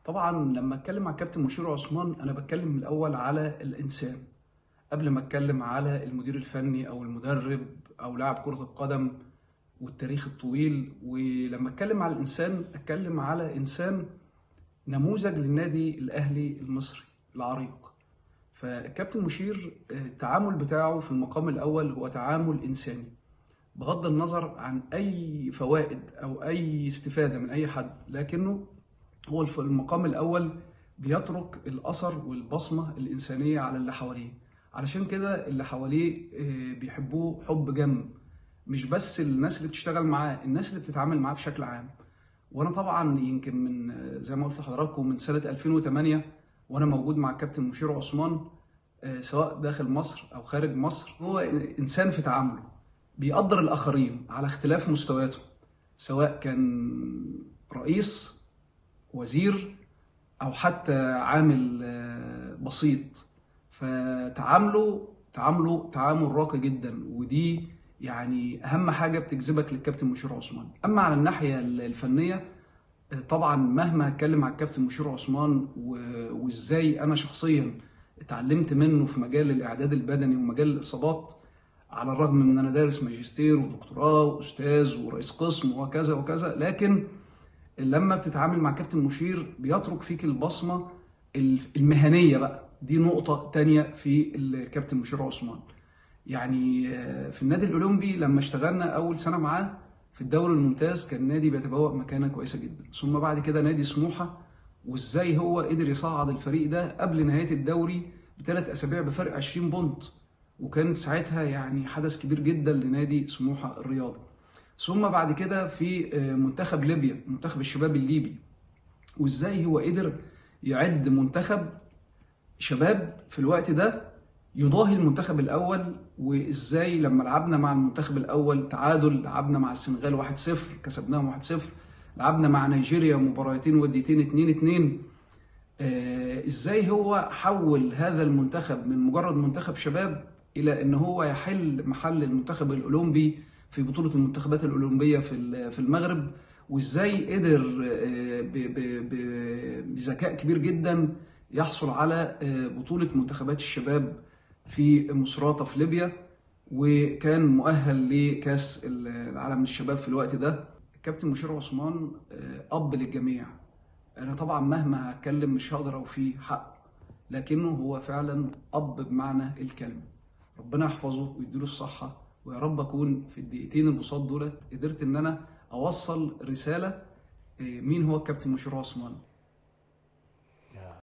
طبعا لما اتكلم عن كابتن مشير عثمان انا بتكلم الاول على الانسان قبل ما اتكلم على المدير الفني او المدرب او لاعب كرة القدم والتاريخ الطويل ولما اتكلم على الانسان اتكلم على انسان نموذج للنادي الاهلي المصري العريق فالكابتن مشير التعامل بتاعه في المقام الاول هو تعامل انساني بغض النظر عن اي فوائد او اي استفاده من اي حد لكنه هو في المقام الاول بيترك الاثر والبصمه الانسانيه على اللي حواليه علشان كده اللي حواليه بيحبوه حب جم مش بس الناس اللي بتشتغل معاه الناس اللي بتتعامل معاه بشكل عام وانا طبعا يمكن من زي ما قلت لحضراتكم من سنه 2008 وانا موجود مع الكابتن مشير عثمان سواء داخل مصر او خارج مصر هو انسان في تعامله بيقدر الاخرين على اختلاف مستوياتهم سواء كان رئيس وزير او حتى عامل بسيط فتعامله تعامله تعامل راقي جدا ودي يعني اهم حاجه بتجذبك للكابتن مشير عثمان اما على الناحيه الفنيه طبعا مهما هتكلم على الكابتن مشير عثمان وازاي انا شخصيا اتعلمت منه في مجال الاعداد البدني ومجال الاصابات على الرغم من ان انا دارس ماجستير ودكتوراه واستاذ ورئيس قسم وكذا وكذا لكن لما بتتعامل مع كابتن مشير بيترك فيك البصمه المهنيه بقى دي نقطه تانية في الكابتن مشير عثمان يعني في النادي الاولمبي لما اشتغلنا اول سنه معاه في الدوري الممتاز كان النادي بيتبوأ مكانه كويسه جدا ثم بعد كده نادي سموحه وازاي هو قدر يصعد الفريق ده قبل نهايه الدوري بثلاث اسابيع بفرق 20 بونت وكان ساعتها يعني حدث كبير جدا لنادي سموحه الرياضي ثم بعد كده في منتخب ليبيا منتخب الشباب الليبي وازاي هو قدر يعد منتخب شباب في الوقت ده يضاهي المنتخب الاول وازاي لما لعبنا مع المنتخب الاول تعادل لعبنا مع السنغال 1-0 كسبناهم 1-0 لعبنا مع نيجيريا مباراتين وديتين 2-2 آه ازاي هو حول هذا المنتخب من مجرد منتخب شباب الى ان هو يحل محل المنتخب الاولمبي في بطوله المنتخبات الاولمبيه في في المغرب وازاي قدر بذكاء كبير جدا يحصل على بطوله منتخبات الشباب في مصراتة في ليبيا وكان مؤهل لكاس العالم للشباب في الوقت ده الكابتن مشير عثمان اب للجميع انا طبعا مهما هتكلم مش هقدر اوفيه حق لكنه هو فعلا اب بمعنى الكلمه ربنا يحفظه ويديله الصحه ويا رب اكون في الدقيقتين البساط دولت قدرت ان انا اوصل رساله مين هو الكابتن مشير عثمان